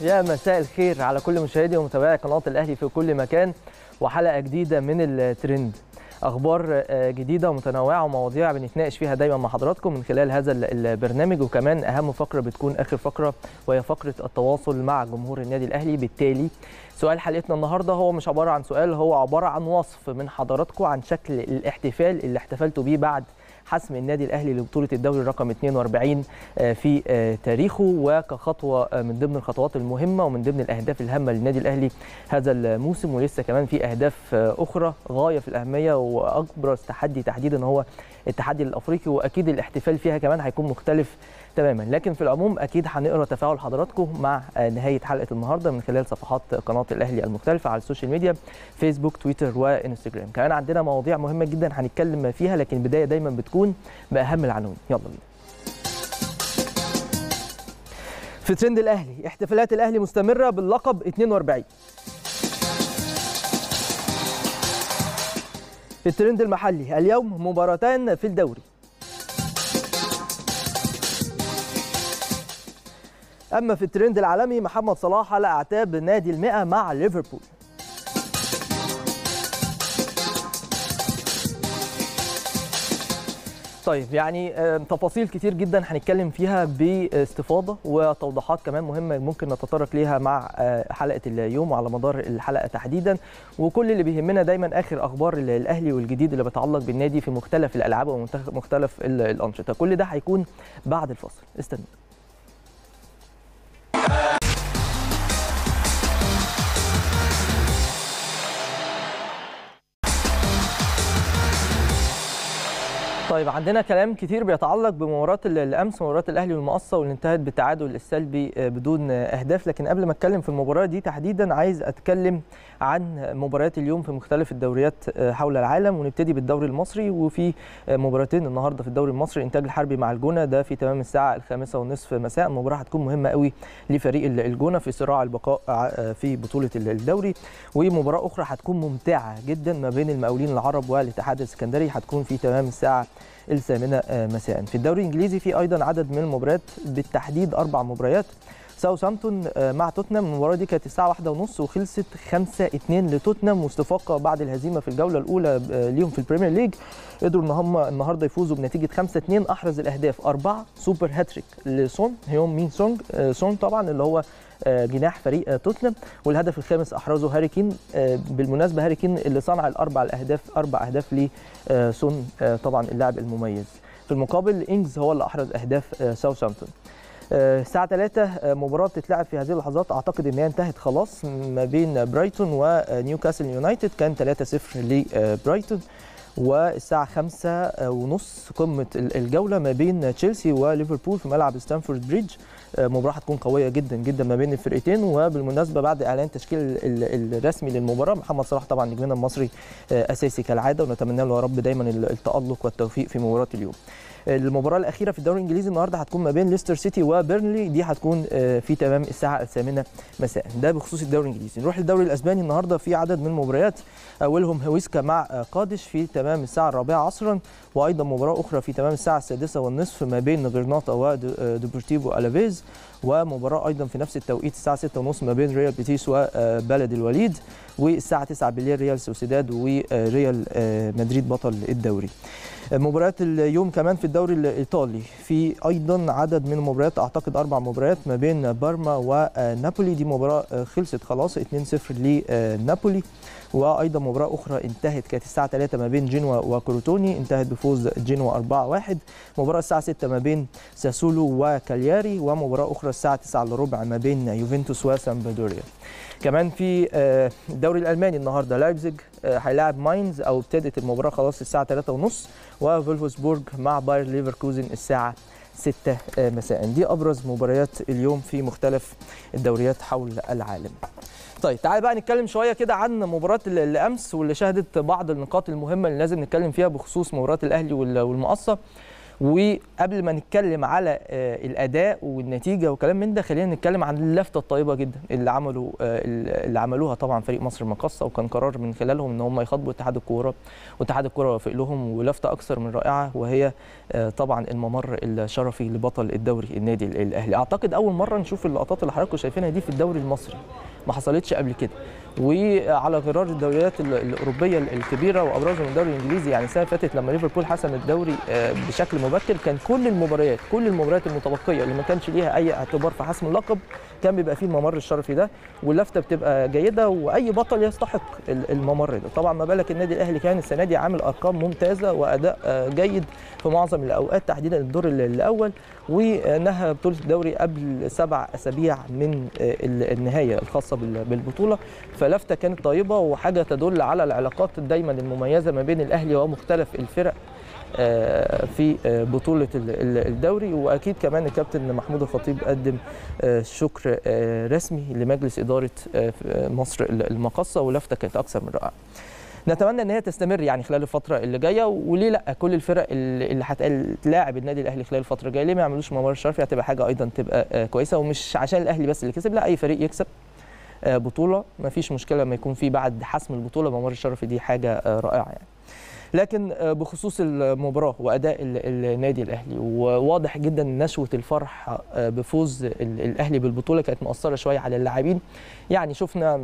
يا مساء الخير على كل مشاهدي ومتابعي قناه الاهلي في كل مكان وحلقه جديده من الترند اخبار جديده ومتنوعه ومواضيع بنتناقش فيها دايما مع حضراتكم من خلال هذا البرنامج وكمان اهم فقره بتكون اخر فقره وهي فقره التواصل مع جمهور النادي الاهلي بالتالي سؤال حلقتنا النهارده هو مش عباره عن سؤال هو عباره عن وصف من حضراتكم عن شكل الاحتفال اللي احتفلتوا بيه بعد حسم النادي الاهلي لبطوله الدوري رقم 42 في تاريخه وكخطوه من ضمن الخطوات المهمه ومن ضمن الاهداف الهامه للنادي الاهلي هذا الموسم ولسه كمان في اهداف اخرى غايه في الاهميه واكبر تحدي تحديدا هو التحدي الافريقي واكيد الاحتفال فيها كمان هيكون مختلف تماما لكن في العموم اكيد هنقرا تفاعل حضراتكم مع نهايه حلقه النهارده من خلال صفحات قناه الاهلي المختلفه على السوشيال ميديا فيسبوك تويتر وانستجرام كمان عندنا مواضيع مهمه جدا هنتكلم فيها لكن البدايه دايما بتكون باهم العناوين يلا بينا في ترند الاهلي احتفالات الاهلي مستمره باللقب 42 في الترند المحلي اليوم مباراتان في الدوري أما في الترند العالمي محمد صلاح على أعتاب نادي المئة مع ليفربول طيب يعني تفاصيل كتير جدا هنتكلم فيها باستفاضه وتوضيحات كمان مهمه ممكن نتطرق ليها مع حلقه اليوم وعلى مدار الحلقه تحديدا وكل اللي بيهمنا دايما اخر اخبار الاهلي والجديد اللي بيتعلق بالنادي في مختلف الالعاب ومختلف الانشطه كل ده هيكون بعد الفاصل استنوا طيب عندنا كلام كتير بيتعلق بمباراه الامس مباراه الاهلي والمقصه واللي انتهت بالتعادل السلبي بدون اهداف لكن قبل ما اتكلم في المباراه دي تحديدا عايز اتكلم عن مباريات اليوم في مختلف الدوريات حول العالم ونبتدي بالدوري المصري وفي مباراتين النهارده في الدوري المصري الانتاج الحربي مع الجونه ده في تمام الساعه الخامسة والنصف مساء المباراه هتكون مهمه قوي لفريق الجونه في صراع البقاء في بطوله الدوري ومباراه اخرى هتكون ممتعه جدا ما بين المقاولين العرب والاتحاد السكندري هتكون في تمام الساعه الثامنة مساء في الدوري الإنجليزي في أيضا عدد من المباريات بالتحديد أربع مباريات ساوثهامبتون مع توتنهام المباراه دي كانت الساعه واحدة ونص وخلصت 5 2 لتوتنهام واستفاقه بعد الهزيمه في الجوله الاولى ليهم في البريمير ليج قدروا ان هم النهارده يفوزوا بنتيجه 5 2 احرز الاهداف اربعه سوبر هاتريك لسون هيوم مين سونج سون طبعا اللي هو جناح فريق توتنهام والهدف الخامس احرزه هاري كين بالمناسبه هاري كين اللي صنع الاربع الاهداف اربع اهداف لسون طبعا اللاعب المميز في المقابل انجز هو اللي احرز اهداف ساوثهامبتون الساعة 3 مباراة بتتلعب في هذه اللحظات أعتقد إن هي انتهت خلاص ما بين برايتون ونيوكاسل يونايتد كان 3-0 لبرايتون والساعة 5 ونص قمة الجولة ما بين تشيلسي وليفربول في ملعب ستانفورد بريدج مباراة هتكون قوية جدا جدا ما بين الفرقتين وبالمناسبة بعد إعلان تشكيل الرسمي للمباراة محمد صلاح طبعا نجمنا المصري أساسي كالعادة ونتمنى له يا رب دايما التألق والتوفيق في مباراة اليوم. المباراه الاخيره في الدوري الانجليزي النهارده هتكون ما بين ليستر سيتي وبيرنلي دي هتكون في تمام الساعه الثامنه مساء ده بخصوص الدوري الانجليزي نروح للدوري الاسباني النهارده في عدد من المباريات اولهم هويسكا مع قادش في تمام الساعه الرابعه عصرا وايضا مباراه اخرى في تمام الساعه السادسه والنصف ما بين غرناطه وديبورتيفو الافيز ومباراه ايضا في نفس التوقيت الساعه 6:30 ما بين ريال بيتيس وبلد الوليد والساعه 9 بالليل ريال سوسيداد وريال مدريد بطل الدوري مباريات اليوم كمان في الدوري الايطالي في ايضا عدد من المباريات اعتقد اربع مباريات ما بين بارما ونابولي دي مباراه خلصت خلاص 2-0 لنابولي وايضا مباراه اخرى انتهت كانت الساعه 3 ما بين جنوا وكروتوني انتهت بفوز جنوا 4-1 مباراه الساعه 6 ما بين ساسولو وكالياري ومباراه اخرى الساعه 9 الا ربع ما بين يوفنتوس وسامبدوريا كمان في الدوري الالماني النهارده لايبزيج هيلاعب ماينز او ابتدت المباراه خلاص الساعه 3:30 وفولفسبورج مع باير ليفركوزن الساعه 6 مساء دي ابرز مباريات اليوم في مختلف الدوريات حول العالم طيب تعال بقى نتكلم شويه كده عن مباراه الامس واللي شهدت بعض النقاط المهمه اللي لازم نتكلم فيها بخصوص مباراه الاهلي والمقصه وقبل ما نتكلم على الاداء والنتيجه وكلام من ده خلينا نتكلم عن اللفته الطيبه جدا اللي عملوا اللي عملوها طبعا فريق مصر المقاصه وكان قرار من خلالهم ان هم يخاطبوا اتحاد الكوره واتحاد الكوره وافق لهم ولفته اكثر من رائعه وهي طبعا الممر الشرفي لبطل الدوري النادي الاهلي اعتقد اول مره نشوف اللقطات اللي حضراتكم شايفينها دي في الدوري المصري ما حصلتش قبل كده وعلى غرار الدوريات الاوروبيه الكبيره وابرزهم الدوري الانجليزي يعني السنه اللي فاتت لما ليفربول حسم الدوري بشكل مبكر كان كل المباريات كل المباريات المتبقيه اللي ما كانش ليها اي اعتبار في حسم اللقب كان بيبقى فيه الممر الشرفي ده واللفته بتبقى جيده واي بطل يستحق الممر ده طبعا ما بالك النادي الاهلي كان السنه دي عامل ارقام ممتازه واداء جيد في معظم الاوقات تحديدا الدور الاول ونهى بطوله الدوري قبل سبع اسابيع من النهايه الخاصه بالبطوله فلفته كانت طيبه وحاجه تدل على العلاقات دايما المميزه ما بين الاهلي ومختلف الفرق في بطولة الدوري وأكيد كمان الكابتن محمود الخطيب قدم شكر رسمي لمجلس إدارة مصر المقصة ولفتة كانت أكثر من رائعة نتمنى ان هي تستمر يعني خلال الفتره اللي جايه وليه لا كل الفرق اللي هتلاعب النادي الاهلي خلال الفتره الجايه ليه ما يعملوش ممر شرفي هتبقى حاجه ايضا تبقى كويسه ومش عشان الاهلي بس اللي كسب لا اي فريق يكسب بطوله ما فيش مشكله لما يكون في بعد حسم البطوله ممر الشرفي دي حاجه رائعه يعني لكن بخصوص المباراه واداء النادي الاهلي وواضح جدا نشوه الفرح بفوز الاهلي بالبطوله كانت مؤثره شويه على اللاعبين يعني شفنا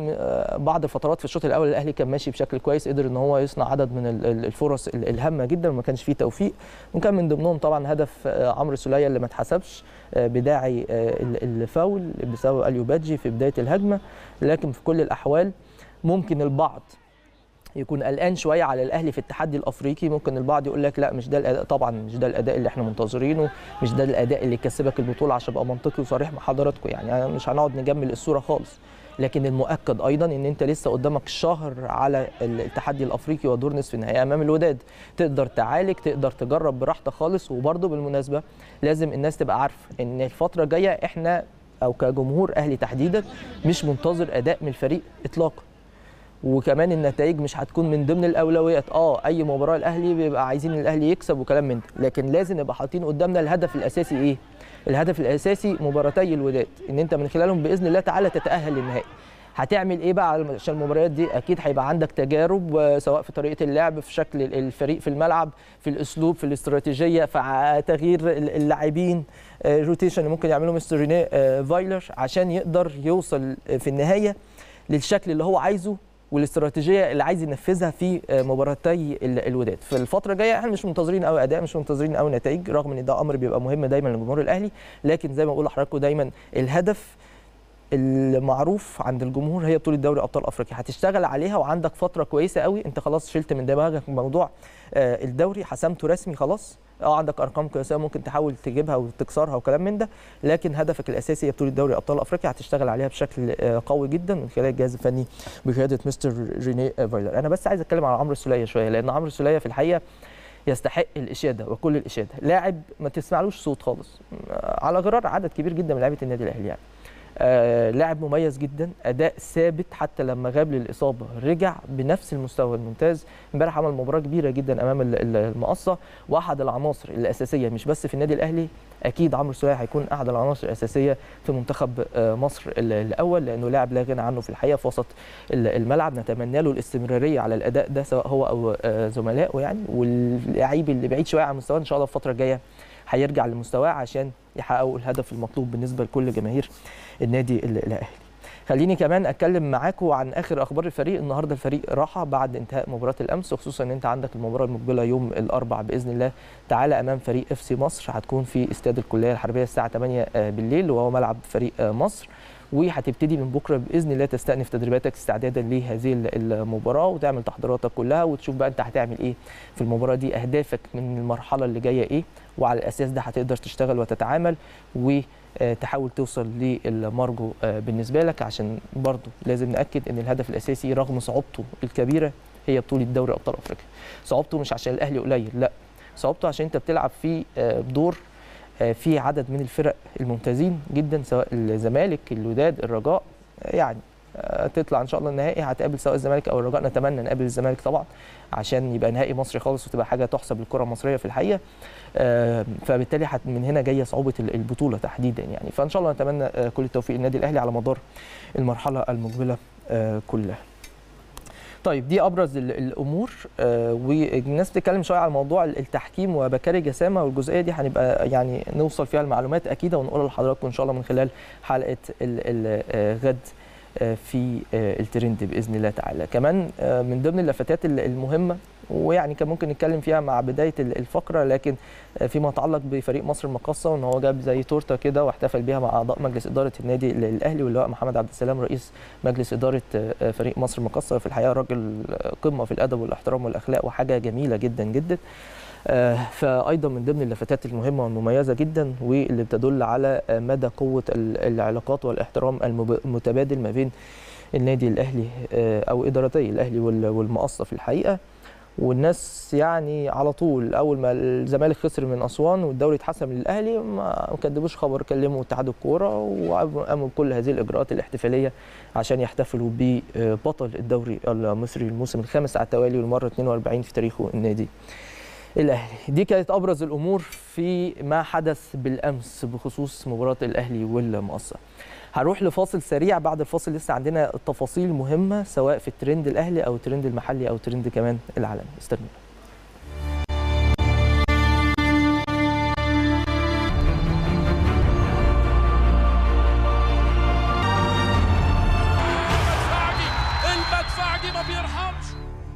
بعض الفترات في الشوط الاول الاهلي كان ماشي بشكل كويس قدر ان هو يصنع عدد من الفرص الهامه جدا وما كانش فيه توفيق وكان من ضمنهم طبعا هدف عمرو سوليه اللي ما اتحسبش بداعي الفاول بسبب اليو بادجي في بدايه الهجمه لكن في كل الاحوال ممكن البعض يكون قلقان شويه على الاهلي في التحدي الافريقي ممكن البعض يقول لك لا مش ده الاداء طبعا مش ده الاداء اللي احنا منتظرينه مش ده الاداء اللي يكسبك البطوله عشان ابقى منطقي وصريح مع حضراتكم يعني مش هنقعد نجمل الصوره خالص لكن المؤكد ايضا ان انت لسه قدامك شهر على التحدي الافريقي ودور نصف النهائي امام الوداد تقدر تعالج تقدر تجرب براحتك خالص وبرده بالمناسبه لازم الناس تبقى عارفه ان الفتره الجايه احنا او كجمهور اهلي تحديدا مش منتظر اداء من الفريق اطلاقا وكمان النتائج مش هتكون من ضمن الاولويات اه اي مباراه الاهلي بيبقى عايزين الاهلي يكسب وكلام من ده لكن لازم نبقى حاطين قدامنا الهدف الاساسي ايه الهدف الاساسي مباراتي الوداد ان انت من خلالهم باذن الله تعالى تتاهل للنهائي هتعمل ايه بقى عشان المباريات دي اكيد هيبقى عندك تجارب سواء في طريقه اللعب في شكل الفريق في الملعب في الاسلوب في الاستراتيجيه في تغيير اللاعبين روتيشن اللي ممكن يعمله مستر رينيه فايلر عشان يقدر يوصل في النهايه للشكل اللي هو عايزه والاستراتيجيه اللي عايز ينفذها في مباراتي الوداد في الفتره الجايه احنا مش منتظرين قوي اداء مش منتظرين قوي نتائج رغم ان ده امر بيبقى مهم دايما للجمهور الاهلي لكن زي ما بقول لحضراتكم دايما الهدف المعروف عند الجمهور هي بطوله دوري ابطال افريقيا هتشتغل عليها وعندك فتره كويسه قوي انت خلاص شلت من دماغك موضوع الدوري حسمته رسمي خلاص اه عندك ارقام كويسه ممكن تحاول تجيبها وتكسرها وكلام من ده لكن هدفك الاساسي هي بطوله دوري ابطال افريقيا هتشتغل عليها بشكل قوي جدا من خلال الجهاز الفني بقياده مستر ريني فايلر انا بس عايز اتكلم على عمرو السوليه شويه لان عمرو السوليه في الحقيقه يستحق الاشاده وكل الاشاده لاعب ما تسمعلوش صوت خالص على غرار عدد كبير جدا من لعيبه النادي الاهلي يعني آه لاعب مميز جدا اداء ثابت حتى لما غاب للاصابه رجع بنفس المستوى الممتاز امبارح عمل مباراه كبيره جدا امام المقصه واحد العناصر الاساسيه مش بس في النادي الاهلي اكيد عمرو سوليه هيكون احد العناصر الاساسيه في منتخب آه مصر الاول لانه لاعب لا غنى عنه في الحقيقه في وسط الملعب نتمنى له الاستمراريه على الاداء ده سواء هو او آه زملائه يعني واللعيب اللي بعيد شويه عن مستواه ان شاء الله الفتره الجايه هيرجع لمستواه عشان يحققوا الهدف المطلوب بالنسبه لكل جماهير النادي الاهلي. خليني كمان اتكلم معاكم عن اخر اخبار الفريق النهارده الفريق راحه بعد انتهاء مباراه الامس وخصوصا ان انت عندك المباراه المقبله يوم الاربع باذن الله تعالى امام فريق اف سي مصر هتكون في استاد الكليه الحربيه الساعه 8 بالليل وهو ملعب فريق مصر وهتبتدي من بكره باذن الله تستأنف تدريباتك استعدادا لهذه المباراه وتعمل تحضيراتك كلها وتشوف بقى انت هتعمل ايه في المباراه دي اهدافك من المرحله اللي جايه ايه وعلى الاساس ده هتقدر تشتغل وتتعامل وتحاول توصل للمرجو بالنسبه لك عشان برضو لازم ناكد ان الهدف الاساسي رغم صعوبته الكبيره هي بطوله دوري ابطال افريقيا صعوبته مش عشان الاهلي قليل لا صعوبته عشان انت بتلعب في دور في عدد من الفرق الممتازين جدا سواء الزمالك الوداد الرجاء يعني آه، تطلع ان شاء الله النهائي هتقابل سواء الزمالك او الرجاء نتمنى نقابل الزمالك طبعا عشان يبقى نهائي مصري خالص وتبقى حاجه تحسب للكره المصريه في الحقيقه آه، فبالتالي هت- من هنا جايه صعوبه ال- البطوله تحديدا يعني فان شاء الله نتمنى آه، كل التوفيق للنادي الاهلي على مدار المرحله المقبله آه، كلها طيب دي ابرز ال- الامور آه، والناس بتتكلم شويه على موضوع ال- التحكيم وبكاري جسامه والجزئيه دي هنبقى يعني نوصل فيها المعلومات اكيده ونقولها لحضراتكم ان شاء الله من خلال حلقه ال- ال- آه، غد آه، في آه، الترند باذن الله تعالى كمان آه، من ضمن اللفتات ال- المهمه ويعني كان ممكن نتكلم فيها مع بدايه ال- الفقره لكن آه، فيما يتعلق بفريق مصر المقاصه وان هو جاب زي تورته كده واحتفل بيها مع اعضاء مجلس اداره النادي ال- الاهلي واللواء محمد عبد السلام رئيس مجلس اداره آه، فريق مصر المقاصه في الحقيقه راجل قمه في الادب والاحترام والاخلاق وحاجه جميله جدا جدا آه، فايضا من ضمن اللفتات المهمه والمميزه جدا واللي بتدل على آه، مدى قوه ال- العلاقات والاحترام المب- المتبادل ما بين النادي الاهلي آه، او ادارتي الاهلي وال- والمقصه في الحقيقه والناس يعني على طول اول ما الزمالك خسر من اسوان والدوري اتحسم للاهلي ما ما كدبوش خبر كلموا اتحاد الكوره وقاموا بكل هذه الاجراءات الاحتفاليه عشان يحتفلوا ببطل الدوري المصري الموسم الخامس على التوالي والمره 42 في تاريخه النادي الاهلي دي كانت ابرز الامور في ما حدث بالامس بخصوص مباراه الاهلي والمقصه هروح لفاصل سريع بعد الفاصل لسه عندنا تفاصيل مهمه سواء في الترند الاهلي او الترند المحلي او الترند كمان العالمي استنوا المدفعجي المدفعجي ما بيرحمش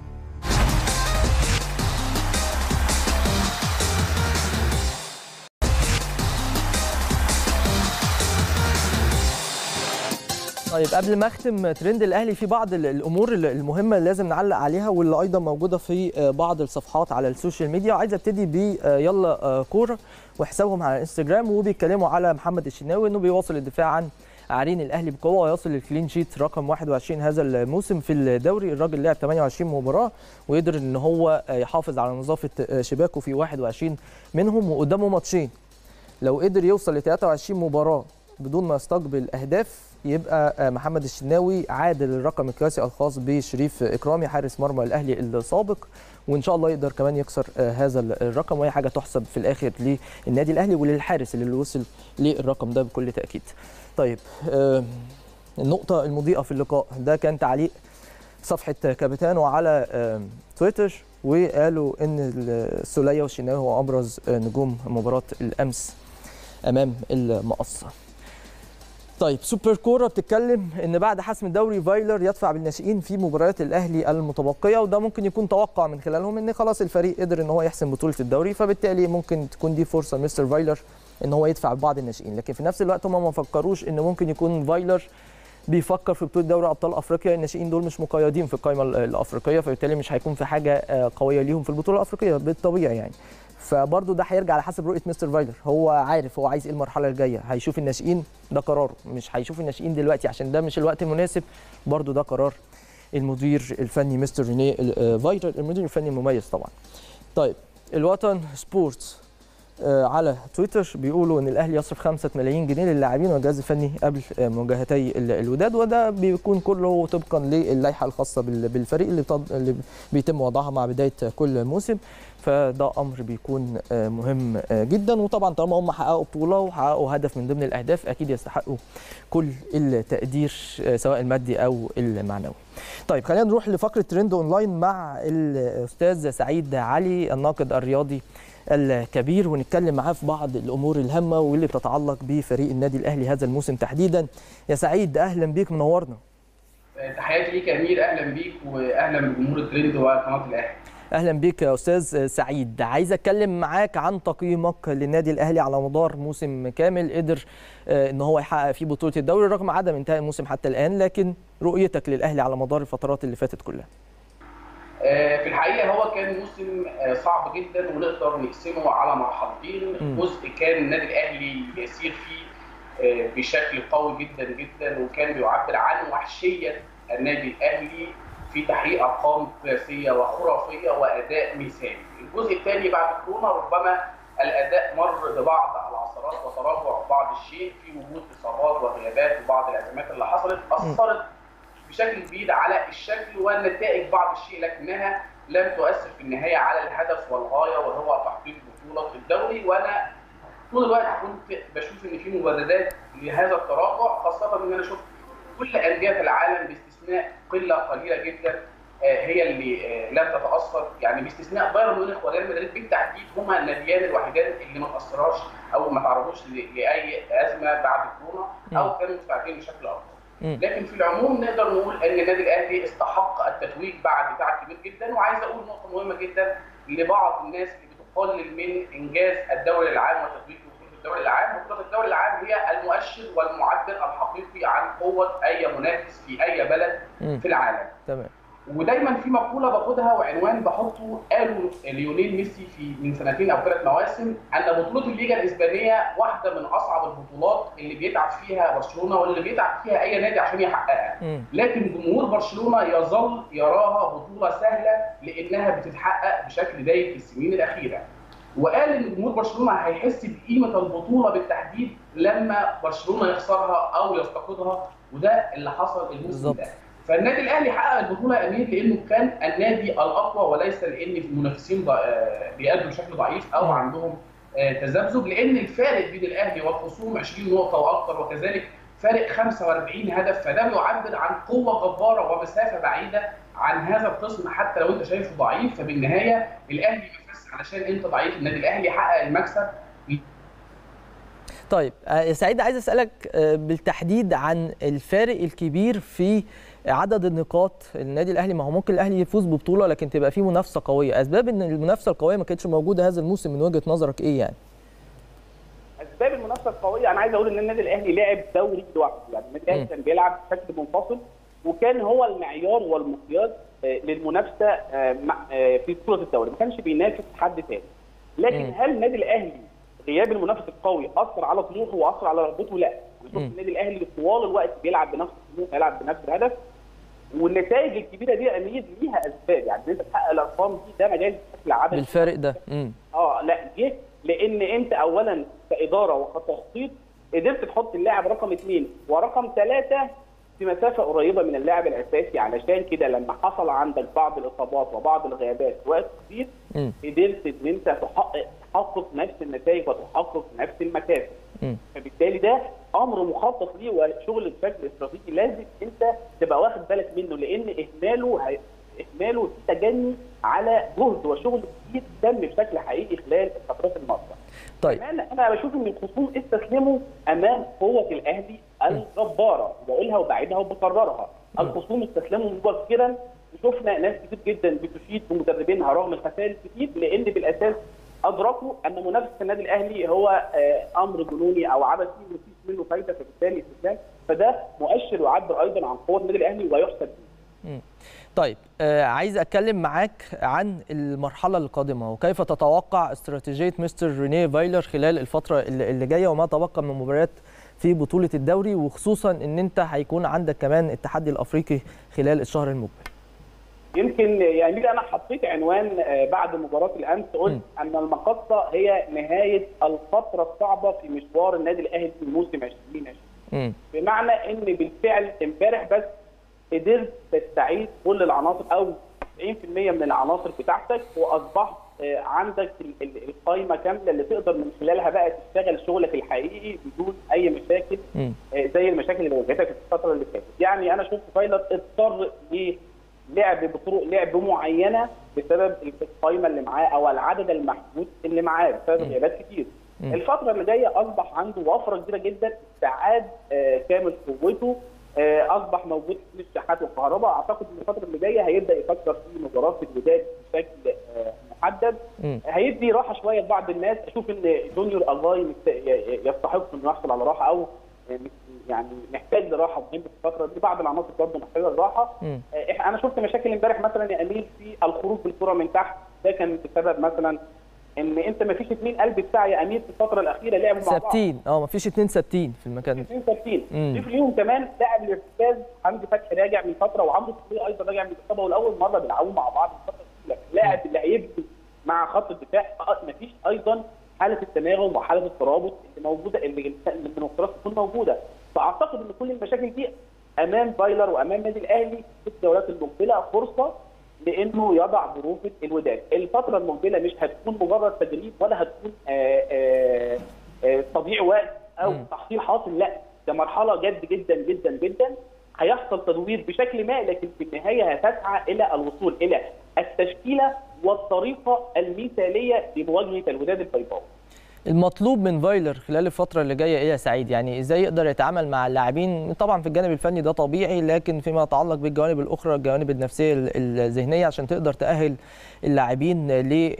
طيب قبل ما اختم ترند الاهلي في بعض ال- الامور ال- المهمه اللي لازم نعلق عليها واللي ايضا موجوده في آه، بعض الصفحات على السوشيال ميديا وعايز ابتدي ب آه، يلا آه، كوره وحسابهم على الانستجرام وبيتكلموا على محمد الشناوي انه بيواصل الدفاع عن عرين الاهلي بقوه ويصل للكلين شيت رقم 21 هذا الموسم في الدوري الراجل لعب 28 مباراه وقدر ان هو آه، يحافظ على نظافه آه، شباكه في 21 منهم وقدامه ماتشين لو قدر يوصل ل 23 مباراه بدون ما يستقبل اهداف يبقى آه، محمد الشناوي عادل الرقم القياسي الخاص بشريف اكرامي حارس مرمى الاهلي السابق وان شاء الله يقدر كمان يكسر آه، هذا الرقم وهي حاجه تحسب في الاخر للنادي الاهلي وللحارس اللي وصل للرقم ده بكل تاكيد. طيب آه، النقطه المضيئه في اللقاء ده كان تعليق صفحه كابيتانو على آه، تويتر وقالوا ان السوليه والشناوي هو ابرز آه، نجوم مباراه الامس امام المقصه. طيب سوبر كوره بتتكلم ان بعد حسم الدوري فايلر يدفع بالناشئين في مباريات الاهلي المتبقيه وده ممكن يكون توقع من خلالهم ان خلاص الفريق قدر ان هو يحسم بطوله الدوري فبالتالي ممكن تكون دي فرصه لمستر فايلر ان هو يدفع ببعض الناشئين لكن في نفس الوقت هم ما فكروش ان ممكن يكون فايلر بيفكر في بطوله دوري ابطال افريقيا الناشئين دول مش مقيدين في القائمه ال- الافريقيه فبالتالي مش هيكون في حاجه آه، قويه ليهم في البطوله الافريقيه بالطبيعي يعني فبرضه ده هيرجع على حسب رؤيه مستر فايلر هو عارف هو عايز ايه المرحله الجايه هيشوف الناشئين ده قراره مش هيشوف الناشئين دلوقتي عشان ده مش الوقت المناسب برضه ده قرار المدير الفني مستر ريني آه، فايلر المدير الفني المميز طبعا طيب الوطن سبورتس آه، على تويتر بيقولوا ان الاهلي يصرف 5 ملايين جنيه للاعبين والجهاز الفني قبل آه، مواجهتي ال- الوداد وده بيكون كله طبقا للائحه الخاصه بال- بالفريق اللي, بتض... اللي بيتم وضعها مع بدايه كل موسم فده امر بيكون آه، مهم آه، جدا وطبعا طالما هم حققوا بطوله وحققوا هدف من ضمن الاهداف اكيد يستحقوا كل التقدير آه، سواء المادي او المعنوي. طيب خلينا نروح لفقره ترند اونلاين مع الاستاذ سعيد علي الناقد الرياضي الكبير ونتكلم معاه في بعض الامور الهامه واللي بتتعلق بفريق النادي الاهلي هذا الموسم تحديدا. يا سعيد اهلا بيك منورنا. تحياتي ليك يا امير اهلا بيك واهلا بجمهور الترند وقناه الاهلي اهلا بيك يا استاذ سعيد عايز اتكلم معاك عن تقييمك للنادي الاهلي على مدار موسم كامل قدر آه، ان هو يحقق فيه بطوله الدوري رغم عدم انتهاء الموسم حتى الان لكن رؤيتك للاهلي على مدار الفترات اللي فاتت كلها آه، في الحقيقه هو كان موسم آه، صعب جدا ونقدر نقسمه على مرحلتين مم. جزء كان النادي الاهلي يسير فيه آه، بشكل قوي جدا جدا وكان بيعبر عن وحشيه النادي الاهلي في تحقيق ارقام قياسيه وخرافيه واداء مثالي. الجزء الثاني بعد كورونا ربما الاداء مر ببعض العثرات وتراجع بعض الشيء في وجود اصابات وغيابات وبعض الازمات اللي حصلت اثرت بشكل كبير على الشكل والنتائج بعض الشيء لكنها لم تؤثر في النهايه على الهدف والغايه وهو تحقيق بطوله الدوري وانا طول الوقت كنت بشوف ان في مبررات لهذا التراجع خاصه ان انا شفت كل انديه العالم باستثناء قله قليله جدا هي اللي لم تتاثر يعني باستثناء بايرن ميونخ وريال مدريد بالتحديد هما الناديان الوحيدان اللي ما تاثراش او ما تعرضوش لاي ازمه بعد كورونا او كانوا مستعدين بشكل افضل. لكن في العموم نقدر نقول ان النادي الاهلي استحق التتويج بعد تعب كبير جدا وعايز اقول نقطه مهمه جدا لبعض الناس اللي بتقلل من انجاز الدوري العام وتتويج بطوله الدوري العام، بطوله الدوري العام هي المؤشر والمعبر الحقيقي عن قوه اي منافس في اي بلد في العالم. تمام. ودايما في مقوله باخدها وعنوان بحطه قالوا ليونيل ميسي في من سنتين او ثلاث مواسم ان بطوله الليجا الاسبانيه واحده من اصعب البطولات اللي بيتعب فيها برشلونه واللي بيتعب فيها اي نادي عشان يحققها لكن جمهور برشلونه يظل يراها بطوله سهله لانها بتتحقق بشكل دايم في السنين الاخيره وقال ان جمهور برشلونه هيحس بقيمه البطوله بالتحديد لما برشلونه يخسرها او يفتقدها وده اللي حصل الموسم ده فالنادي الاهلي حقق البطوله يا امير لانه كان النادي الاقوى وليس لان المنافسين بيأدوا بشكل ضعيف او عندهم تذبذب لان الفارق بين الاهلي والخصوم 20 نقطه واكثر وكذلك فارق 45 هدف فده بيعبر عن قوه جباره ومسافه بعيده عن هذا القسم حتى لو انت شايفه ضعيف فبالنهايه الاهلي بس علشان انت ضعيف النادي الاهلي حقق المكسب طيب يا سعيد عايز اسالك بالتحديد عن الفارق الكبير في عدد النقاط النادي الاهلي ما هو ممكن الاهلي يفوز ببطوله لكن تبقى فيه منافسه قويه اسباب ان المنافسه القويه ما كانتش موجوده هذا الموسم من وجهه نظرك ايه يعني اسباب المنافسه القويه انا عايز اقول ان النادي الاهلي لعب دوري لوحده يعني النادي الاهلي كان بيلعب بشكل منفصل وكان هو المعيار والمقياس للمنافسه في بطوله الدوري ما كانش بينافس حد ثاني لكن هل النادي الاهلي غياب المنافس القوي اثر على طموحه واثر على رغبته؟ لا انا شفت النادي الاهلي طوال الوقت بيلعب بنفس الطموح بيلعب بنفس الهدف والنتائج الكبيره دي امير ليها اسباب يعني ان انت تحقق الارقام دي ده مجال بشكل عبثي بالفارق ده امم اه لا جه لان انت اولا كاداره وكتخطيط قدرت تحط اللاعب رقم اثنين ورقم ثلاثه في مسافه قريبه من اللاعب الاساسي علشان كده لما حصل عندك بعض الاصابات وبعض الغيابات في وقت كتير قدرت ان انت تحقق تحقق نفس النتائج وتحقق نفس المكاسب فبالتالي ده امر مخطط ليه وشغل بشكل استراتيجي لازم انت تبقى واخد بالك منه لان اهماله هي... اهماله في تجني على جهد وشغل كتير تم بشكل حقيقي خلال الفترات الماضيه. طيب كمان انا بشوف ان الخصوم استسلموا امام قوه الاهلي الجباره بقولها وبعيدها وبكررها الخصوم استسلموا مبكرا وشفنا ناس كتير جدا بتشيد بمدربينها رغم الخسائر الكتير لان بالاساس ادركوا ان منافسه النادي الاهلي هو امر جنوني او عبثي مفيش منه فايده فبالتالي استسلام فده مؤشر يعبر ايضا عن قوه النادي الاهلي ويحسب به. طيب آه عايز اتكلم معاك عن المرحله القادمه وكيف تتوقع استراتيجيه مستر رينيه فايلر خلال الفتره اللي جايه وما تبقى من مباريات في بطوله الدوري وخصوصا ان انت هيكون عندك كمان التحدي الافريقي خلال الشهر المقبل. يمكن يعني انا حطيت عنوان بعد مباراه الامس قلت ان المقصه هي نهايه الفتره الصعبه في مشوار النادي الاهلي في موسم 2020 بمعنى ان بالفعل امبارح بس قدرت تستعيد كل العناصر او 90% من العناصر بتاعتك واصبحت عندك القائمه كامله اللي تقدر من خلالها بقى تشتغل شغلك الحقيقي بدون اي مشاكل زي المشاكل اللي واجهتك في الفتره اللي فاتت يعني انا شفت فايلر اضطر لعب بطرق لعب معينه بسبب القائمه اللي معاه او العدد المحدود اللي معاه بسبب غيابات كتير. م. الفتره اللي جايه اصبح عنده وفره كبيره جدا استعاد آه كامل قوته آه اصبح موجود في الشحات والكهرباء اعتقد ان الفتره اللي جايه هيبدا يفكر في مباراه الوداد بشكل آه محدد م. هيدي راحه شويه لبعض الناس اشوف ان جونيور اجاي يستحق انه يحصل على راحه او يعني محتاج لراحه مهمه في الفتره دي بعض العناصر برضه محتاجه لراحه انا شفت مشاكل امبارح مثلا يا امير في الخروج بالكره من تحت ده كان بسبب مثلا ان انت ما فيش اثنين قلب دفاع يا امير في الفتره الاخيره لعبوا مع بعض ثابتين اه ما فيش اثنين ثابتين في المكان اثنين ثابتين ضيف ليهم كمان لاعب الارتكاز حمدي فتحي راجع من فتره وعمرو صبري ايضا راجع من الاصابه ولاول مره بيلعبوا مع بعض الفتره الاولى اللاعب اللي هيبني مع خط الدفاع ما فيش ايضا حاله التناغم وحاله الترابط اللي موجوده اللي المفترض تكون موجوده فاعتقد ان كل المشاكل دي امام فايلر وامام النادي الاهلي في الجولات المقبله فرصه لانه يضع بروفه الوداد، الفتره المقبله مش هتكون مجرد تدريب ولا هتكون آآ آآ آآ تضييع وقت او مم. تحصيل حاصل لا ده مرحله جد جدا جدا جدا هيحصل تدوير بشكل ما لكن في النهايه هتسعى الى الوصول الى التشكيله والطريقه المثاليه لمواجهه الوداد البيضاوي. المطلوب من فايلر خلال الفترة اللي جاية إيه يا سعيد؟ يعني إزاي يقدر يتعامل مع اللاعبين؟ طبعا في الجانب الفني ده طبيعي لكن فيما يتعلق بالجوانب الأخرى الجوانب النفسية ال- الذهنية عشان تقدر تأهل اللاعبين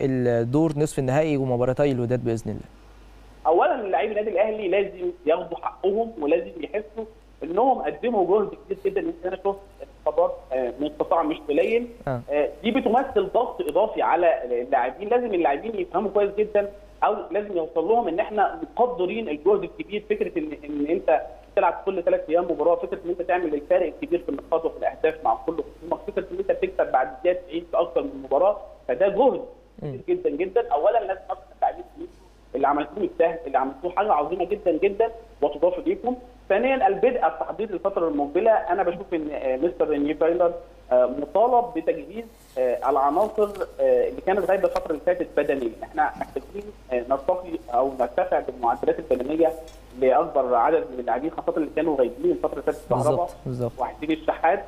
للدور نصف النهائي ومباراتي الوداد بإذن الله. اولا لاعبي النادي الاهلي لازم ياخدوا حقهم ولازم يحسوا انهم قدموا جهد كبير جدا يمكن انا شفت انتخابات آه، من قطاع مش قليل آه. آه، دي بتمثل ضغط اضافي على اللاعبين لازم اللاعبين يفهموا كويس جدا او لازم يوصل لهم ان احنا مقدرين الجهد الكبير فكره ان ان انت تلعب كل ثلاث ايام مباراه فكره ان انت تعمل الفارق الكبير في النقاط وفي الاهداف مع كل خصومك فكره ان انت تكسب بعد الدقيقه 90 في اكثر من مباراه فده جهد كبير جدا جدا اولا لازم اصلا اللاعبين يفهموا اللي عملتوه السهل اللي عملتوه حاجه عظيمه جدا جدا وتضاف اليكم ثانيا البدء التحضير للفتره المقبله انا بشوف ان آه، مستر ريني فايلر آه، مطالب بتجهيز آه، العناصر آه، اللي كانت غايبه الفتره اللي فاتت بدنيا احنا محتاجين آه، نرتقي او نرتفع بالمعدلات البدنيه لاكبر عدد من اللاعبين خاصه اللي كانوا غايبين الفتره اللي فاتت كهرباء بالظبط بالظبط. وحسين الشحات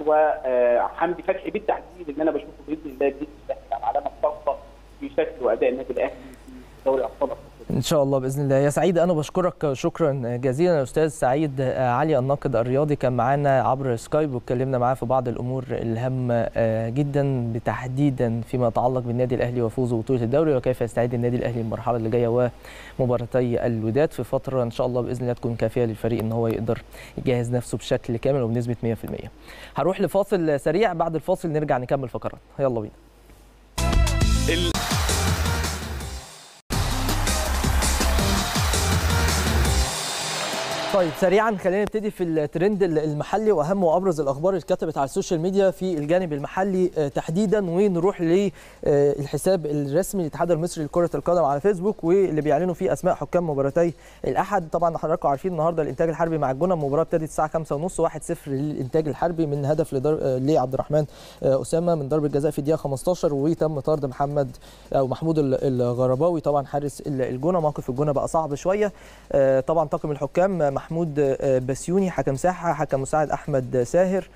وحمدي فتحي بالتحديد اللي انا بشوفه باذن الله باذن الله علامه خاصه في شكل واداء النادي الاهلي في دوري ابطال افريقيا ان شاء الله باذن الله يا سعيد انا بشكرك شكرا جزيلا يا استاذ سعيد علي الناقد الرياضي كان معانا عبر سكايب واتكلمنا معاه في بعض الامور الهامه آه، جدا بتحديدا فيما يتعلق بالنادي الاهلي وفوزه ببطوله الدوري وكيف يستعد النادي الاهلي للمرحله اللي جايه ومباراتي الوداد في فتره ان شاء الله باذن الله تكون كافيه للفريق ان هو يقدر يجهز نفسه بشكل كامل وبنسبه 100% هروح لفاصل سريع بعد الفاصل نرجع نكمل فقرات يلا بينا طيب سريعا خلينا نبتدي في الترند المحلي واهم وابرز الاخبار اللي اتكتبت على السوشيال ميديا في الجانب المحلي آه، تحديدا ونروح للحساب الرسمي للاتحاد المصري لكره القدم على فيسبوك واللي بيعلنوا فيه اسماء حكام مباراتي الاحد طبعا حضراتكم عارفين النهارده الانتاج الحربي مع الجونه المباراه ابتدت الساعه 5:30 1-0 للانتاج الحربي من هدف لدر... آه، لعبد الرحمن آه، اسامه من ضربه جزاء في الدقيقه 15 وتم طرد محمد او محمود ال- الغرباوي طبعا حارس ال- الجونه موقف الجونه بقى صعب شويه آه، طبعا طاقم الحكام محمود آه، بسيوني حكم ساحه حكم مساعد احمد ساهر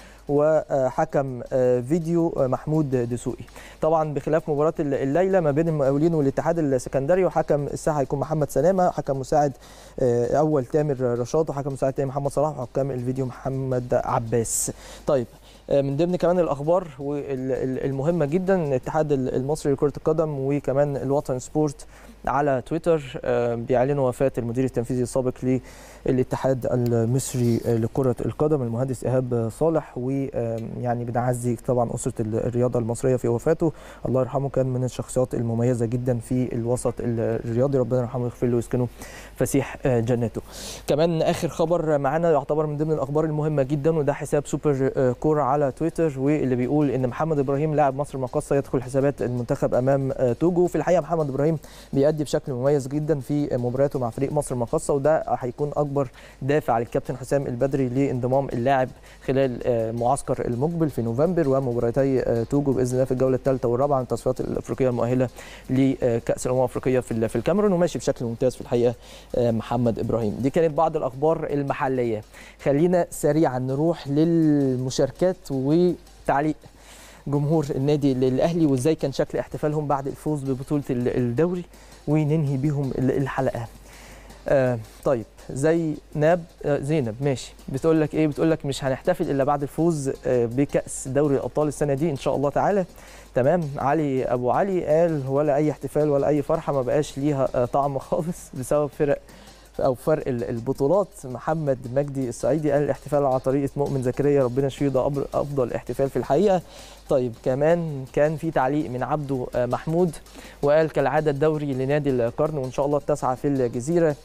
وحكم آه، فيديو آه، محمود دسوقي طبعا بخلاف مباراه ال- الليله ما بين المقاولين والاتحاد السكندري وحكم الساحه هيكون محمد سلامه حكم مساعد آه، اول تامر رشاد وحكم مساعد تاني محمد صلاح وحكام الفيديو محمد عباس طيب آه، من ضمن كمان الاخبار والمهمه جدا الاتحاد المصري لكره القدم وكمان الوطن سبورت على تويتر آه، بيعلنوا وفاه المدير التنفيذي السابق للاتحاد المصري لكره القدم المهندس ايهاب صالح ويعني بنعزي طبعا اسره الرياضه المصريه في وفاته الله يرحمه كان من الشخصيات المميزه جدا في الوسط الرياضي ربنا يرحمه ويغفر له ويسكنه فسيح آه، جنته كمان اخر خبر معانا يعتبر من ضمن الاخبار المهمه جدا وده حساب سوبر آه، كوره على تويتر واللي بيقول ان محمد ابراهيم لاعب مصر المقاصه يدخل حسابات المنتخب امام آه، توجو في الحقيقه محمد ابراهيم بيأدي بشكل مميز جدا في مبارياته مع فريق مصر المقاصه وده هيكون اكبر دافع للكابتن حسام البدري لانضمام اللاعب خلال آه، معسكر المقبل في نوفمبر ومباراتي آه، توجو باذن الله في الجوله الثالثه والرابعه من التصفيات الافريقيه المؤهله لكاس الامم الافريقيه في ال- في الكاميرون وماشي بشكل ممتاز في الحقيقه آه، محمد ابراهيم دي كانت بعض الاخبار المحليه خلينا سريعا نروح للمشاركات وتعليق جمهور النادي الاهلي وازاي كان شكل احتفالهم بعد الفوز ببطوله ال- الدوري وننهي بيهم ال- الحلقه آه طيب زي ناب آه زينب ماشي بتقول لك ايه بتقول لك مش هنحتفل الا بعد الفوز آه بكاس دوري الابطال السنه دي ان شاء الله تعالى تمام علي ابو علي قال ولا اي احتفال ولا اي فرحه ما بقاش ليها آه طعم خالص بسبب فرق او فرق ال- البطولات محمد مجدي السعيدي قال الاحتفال على طريقه مؤمن زكريا ربنا يشفيه ده أبر- افضل احتفال في الحقيقه طيب كمان كان في تعليق من عبده آه، محمود وقال كالعاده الدوري لنادي القرن وان شاء الله التاسعه في الجزيره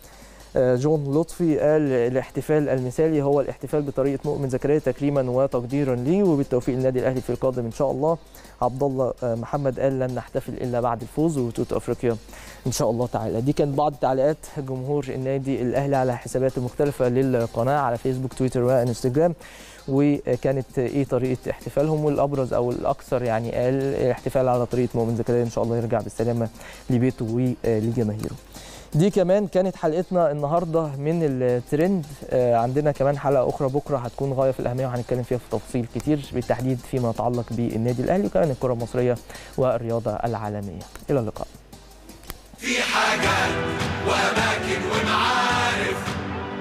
جون لطفي قال الاحتفال المثالي هو الاحتفال بطريقه مؤمن زكريا تكريما وتقديرا ليه وبالتوفيق للنادي الاهلي في القادم ان شاء الله عبد الله محمد قال لن نحتفل الا بعد الفوز وبطوله افريقيا ان شاء الله تعالى دي كانت بعض تعليقات جمهور النادي الاهلي على حسابات المختلفه للقناه على فيسبوك تويتر وانستجرام وكانت ايه طريقه احتفالهم والابرز او الاكثر يعني قال الاحتفال على طريقه مؤمن زكريا ان شاء الله يرجع بالسلامه لبيته ولجماهيره دي كمان كانت حلقتنا النهارده من الترند عندنا كمان حلقه اخرى بكره هتكون غايه في الاهميه وهنتكلم فيها في تفاصيل كتير بالتحديد فيما يتعلق بالنادي الاهلي وكمان الكره المصريه والرياضه العالميه الى اللقاء في حاجات واماكن ومعارف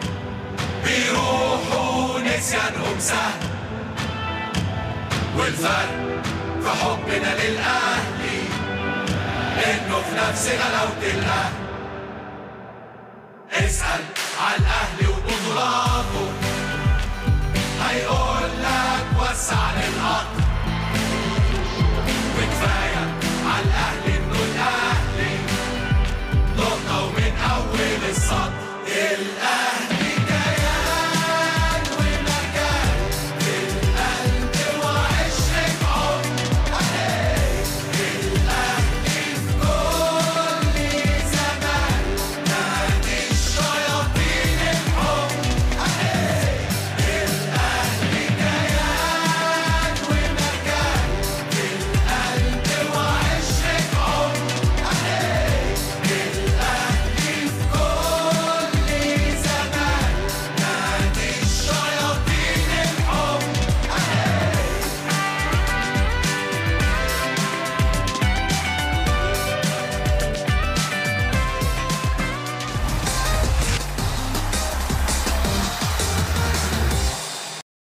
بيروحوا نسيانهم سهل والفرق في حبنا للاهلي انه في نفس غلاوه الاهل اسال على الاهلي